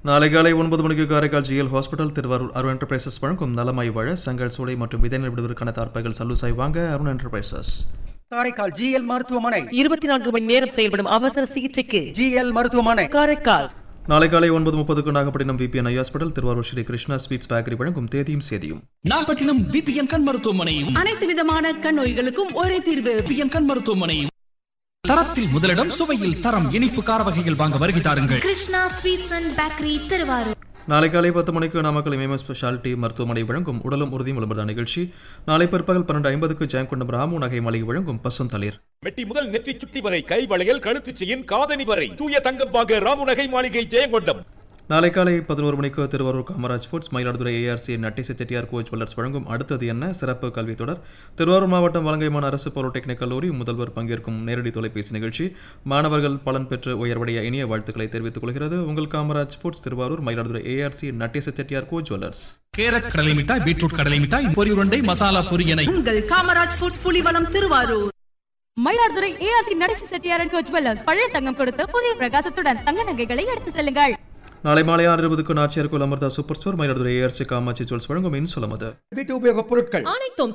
நாளை காலை ஒன்பது மணிக்கு Karaikal G L hospital Thiruvarur Arun enterprises வழங்கும் நலமாய் வாழ செங்கல் சூளை மற்றும் விதை விடுவதற்கான தார்ப்பைகள் சல்லுசாய் வாங்க அருண் என்டர்பிரைசஸ் காரைக்கால் ஜிஎல் மருத்துவமனை இருபத்தி நான்கு மணி நேரம் செயல்படும் அவசர சிகிச்சைக்கு ஜிஎல் மருத்துவமனை காரைக்கால் நாளை காலை ஒன்பது முப்பதுக்கு Nagapattinam V P N eye hospital Thiruvarur Sri Krishna sweets bakery வழங்கும் தேதியும் சேதியும் நாகப்பட்டினம் விபிஎன் கண் மருத்துவமனை அனைத்து விதமான கண் நோய்களுக்கும் ஒரே தீர்வு விபிஎன் கண் மருத்துவமனை தரத்தில் முதலிடம் சுவையில் தரம் இனிப்பு கார வகைகள் வாங்க வருகை தாருங்கள் Krishna sweets and bakery Thiruvarur நாளை காலை பத்து மணிக்கு நாமக்கல் இமேமஸ் ஸ்பெஷாலிட்டி மருத்துவமனை வழங்கும் உடலும் உறுதியும் விளம்பர நிகழ்ச்சி நாளை பிற்பகல் பன்னெண்டு ஐம்பதுக்கு ஜெயங்கொண்டம் ராமு நகை மளிகை வழங்கும் பசும் தளிர் மெட்டி முதல் நெற்றி சுட்டி வரை கை வளையல் கழுத்து செயின் காதணி வரை தூய தங்கம் வாங்க ராமுநகை மாளிகை ஜெயங்கொண்டம் நாளை காலை பதினோரு மணிக்கு Thiruvarur Kamaraj foods Mayiladuthurai A R C Nattisai Chettiar coach வல்லர்ஸ் வழங்கும் அடுத்தது என்ன சிறப்பு கல்வி தொடர் திருவாரூர் மாவட்டம் வலங்கைமான் அரசு பாலிடெக்னிக் கல்லூரி முதல்வர் பங்கேற்கும் நேரடி தொலைபேசி நிகழ்ச்சி மாணவர்கள் பலன் பெற்று உயர்வடைய இனிய வாழ்த்துக்களை தெரிவித்துக் கொள்கிறது உங்கள் Kamaraj foods Thiruvarur Mayiladuthurai A R C Nattisai Chettiar coach வல்லர்ஸ் கேரட் கடலை மிட்டாய் பீட்ரூட் கடலை மிட்டாய் பொரி உருண்டை மசாலா பொரி என உங்கள் காமராஜ் ஃபுட்ஸ் புலிவலம் திருவாரூர் மயிலாடுதுறை ஏஆர்சி நடேசி செட்டியாரன் கோச் வெல்லர்ஸ் பழைய தங்கம் கொடுத்து புதிய பிரகாசத்துடன் தங்க நகைகளை எடுத்து செல்லுங்கள் நாளை மாலை ஆறு இருபதுக்கு நாச்சியார் கோல் Amartha super store Mayiladuthurai A R C Kamakshi jewels வழங்கும் இன்சொலமது வீட்டு உபயோகப் பொருட்கள் அனைத்தும்